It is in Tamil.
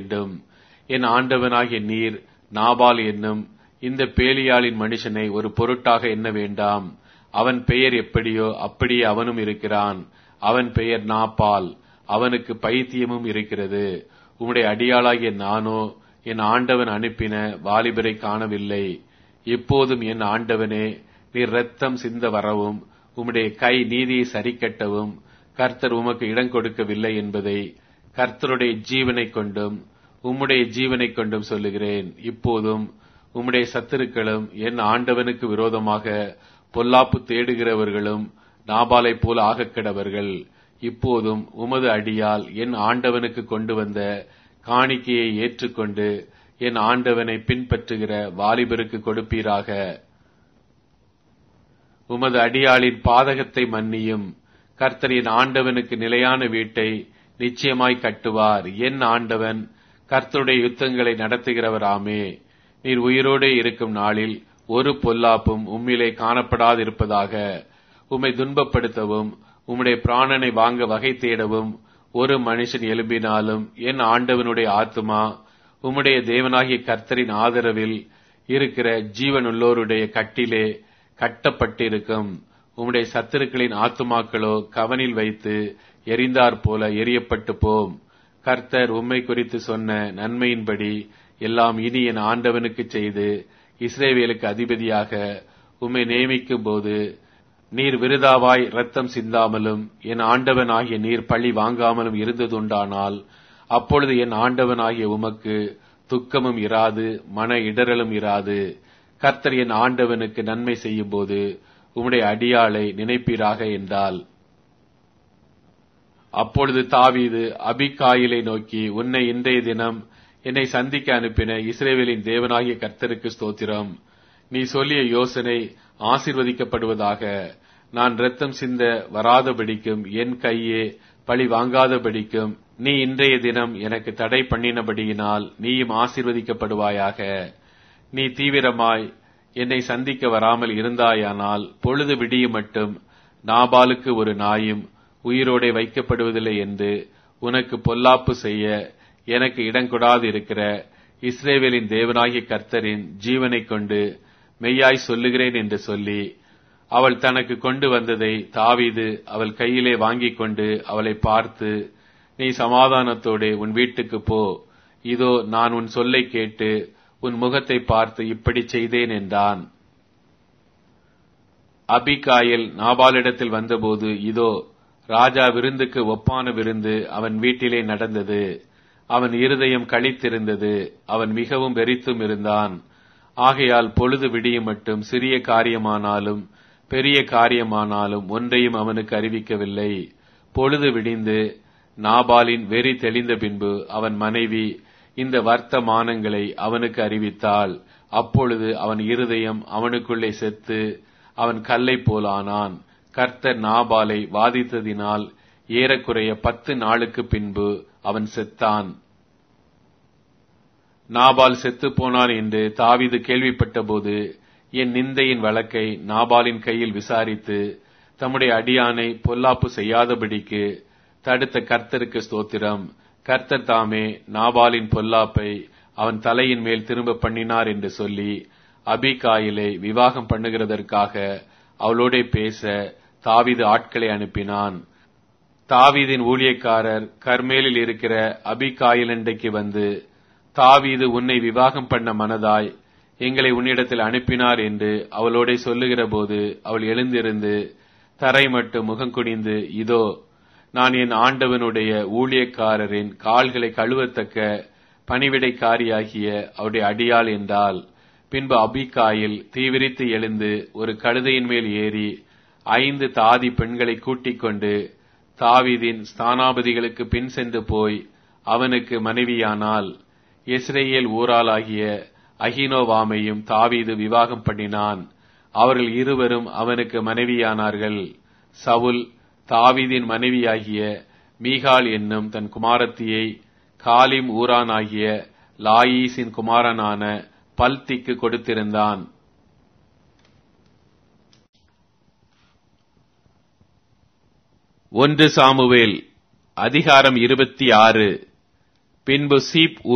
வேண்டும் என் ஆண்டவனாகிய நீர் நாபால் என்னும் இந்த பேலியாளின் மனுஷனை ஒரு பொருட்டாக எண்ண வேண்டாம் அவன் பெயர் எப்படியோ அப்படியே அவனும் இருக்கிறான் அவன் பெயர் நாப்பால் அவனுக்கு பைத்தியமும் இருக்கிறது உம்முடைய அடியாளாகிய நானோ என் ஆண்டவன் அனுப்பின வாலிபரை காணவில்லை இப்போதும் என் ஆண்டவனே நீர் ரத்தம் சிந்த வரவும் உம்முடைய கை நீதியை சரிக்கட்டவும் கர்த்தர் உமக்கு இடம் கொடுக்கவில்லை என்பதை கர்த்தருடைய ஜீவனைக் கொண்டும் உம்முடைய ஜீவனைக் கொண்டும் சொல்லுகிறேன் இப்போதும் உம்முடைய சத்துருக்களும் என் ஆண்டவனுக்கு விரோதமாக பொல்லாப்பு தேடுகிறவர்களும் நாபாலைப் போல ஆகக்கிடவர்கள் இப்போதும் உமது அடியால் என் ஆண்டவனுக்கு கொண்டு வந்த காணிக்கையை ஏற்றுக்கொண்டு என் ஆண்டவனை பின்பற்றுகிற வாலிபருக்கு கொடுப்பீராக உமது அடியாளின் பாதகத்தை மன்னியும் கர்த்தர் என் ஆண்டவனுக்கு நிலையான வீட்டை நிச்சயமாய் கட்டுவார் என் ஆண்டவன் கர்த்தருடைய யுத்தங்களை நடத்துகிறவராமே நீர் உயிரோடே இருக்கும் நாளில் ஒரு பொல்லாப்பும் உம்மிலே காணப்படாதிருப்பதாக உம்மை துன்பப்படுத்தவும் உம்முடைய பிராணனை வாங்க வகை தேடவும் ஒரு மனுஷன் எழும்பினாலும் என் ஆண்டவனுடைய ஆத்துமா உம்முடைய தேவனாகிய கர்த்தரின் ஆதரவில் இருக்கிற ஜீவனுள்ளோருடைய கட்டிலே கட்டப்பட்டிருக்கும் உம்முடைய சத்துருக்களின் ஆத்துமாக்களோ கவனில் வைத்து எரிந்தாற் போல எரியப்பட்டு போம் கர்த்தர் உம்மை குறித்து சொன்ன நன்மையின்படி எல்லாம் இனி என் ஆண்டவனுக்கு செய்து இஸ்ரேவேலுக்கு அதிபதியாக உம்மை நியமிக்கும் போது நீர் விருதாவாய் ரத்தம் சிந்தாமலும் என் ஆண்டவன் ஆகிய நீர் பழி வாங்காமலும் இருந்ததுண்டானால் அப்பொழுது என் ஆண்டவன் ஆகிய உமக்கு துக்கமும் இராது மன இடரலும் இராது கர்த்தர் என் ஆண்டவனுக்கு நன்மை செய்யும் போது உம்முடைய அடியாளை நினைப்பீராக என்றால் அப்பொழுது தாவீது அபிகாயிலை நோக்கி உன்னை இன்றைய தினம் என்னை சந்திக்க அனுப்பின இஸ்ரேவேலின் தேவனாகிய கர்த்தருக்கு ஸ்தோத்திரம் நீ சொல்லிய யோசனை ஆசிர்வதிக்கப்படுவதாக நான் ரத்தம் சிந்த வராதபடிக்கும் என் கையே பழி வாங்காதபடிக்கும் நீ இன்றைய தினம் எனக்கு தடை பண்ணினபடியினால் நீயும் ஆசிர்வதிக்கப்படுவாயாக நீ தீவிரமாய் என்னை சந்திக்க வராமல் இருந்தாயானால் பொழுது விடியும் மட்டும் நாபாலுக்கு ஒரு நாயும் உயிரோடே வைக்கப்படுவதில்லை என்று உனக்கு பொல்லாப்பு செய்ய எனக்கு இடங்கொடாது இருக்கிற இஸ்ரேவேலின் தேவனாகிய கர்த்தரின் ஜீவனைக் கொண்டு மெய்யாய் சொல்லுகிறேன் என்று சொல்லி அவள் தனக்கு கொண்டு வந்ததை தாவீது அவள் கையிலே வாங்கிக் கொண்டு அவளை பார்த்து நீ சமாதானத்தோடு உன் வீட்டுக்கு போ இதோ நான் உன் சொல்லை கேட்டு உன் முகத்தை பார்த்து இப்படி செய்தேன் என்றான் அபிகாயில் நாபாலிடத்தில் வந்தபோது இதோ ராஜா விருந்துக்கு ஒப்பான விருந்து அவன் வீட்டிலே நடந்தது அவன் இருதயம் கழித்திருந்தது அவன் மிகவும் வெறித்தும் இருந்தான் ஆகையால் பொழுது விடியும் மட்டும் சிறிய காரியமானாலும் பெரிய காரியமானாலும் ஒன்றையும் அவனுக்கு அறிவிக்கவில்லை பொழுது விடிந்து நாபாலின் வெறி தெளிந்த பின்பு அவன் மனைவி இந்த வர்த்தமானங்களை அவனுக்கு அறிவித்தாள் அப்பொழுது அவன் இருதயம் அவனுக்குள்ளே செத்து அவன் கல்லை போலானான் கர்த்தர் நாபாலை வாதித்ததினால் ஏறக்குறைய பத்து நாளுக்கு பின்பு அவன் செத்தான் நாபால் செத்து போனான் என்று தாவிது கேள்விப்பட்டபோது என் நிந்தையின் வழக்கை நாபாலின் கையில் விசாரித்து தம்முடைய அடியானை பொல்லாப்பு செய்யாதபடிக்கு தடுத்த கர்த்தருக்கு ஸ்தோத்திரம் கர்த்தர் தாமே நாபாலின் பொல்லாப்பை அவன் தலையின் மேல் திரும்ப பண்ணினார் என்று சொல்லி அபிகாயிலை விவாகம் பண்ணுகிறதற்காக அவளோட பேச தாவிது ஆட்களை அனுப்பினான் தாவீதின் ஊழியக்காரர் கர்மேலில் இருக்கிற அபிகாயிலண்டைக்கு வந்து தாவீது உன்னை விவாகம் பண்ண மனதாய் எங்களை உன்னிடத்தில் அனுப்பினார் என்று அவளோட சொல்லுகிற போது அவள் எழுந்திருந்து தரை மட்டும் முகங்குனிந்து இதோ நான் என் ஆண்டவனுடைய ஊழியக்காரரின் கால்களை கழுவத்தக்க பணிவிடைக்காரியாகிய அவருடைய அடியாள் என்றால் பின்பு அபிகாயில் தீவிரித்து எழுந்து ஒரு கழுதையின் மேல் ஏறி ஐந்து தாதி பெண்களை கூட்டிக் கொண்டு தாவீதின் ஸ்தானாபதிகளுக்கு பின் சென்று போய் அவனுக்கு மனைவியானால் இஸ்ரேல் ஊராளாகிய அகினோவாமையும் தாவீது விவாகம் பண்ணினான் அவர்கள் இருவரும் அவனுக்கு மனைவியானார்கள் சவுல் தாவீதின் மனைவியாகிய மீகால் என்னும் தன் குமாரத்தியை காலிம் ஊரானாகிய லாயீசின் குமாரனான பல்திக்கு கொடுத்திருந்தான் ஒன்று சாமுவேல் அதிகாரம் இருபத்தி ஆறு பின்பு சீப்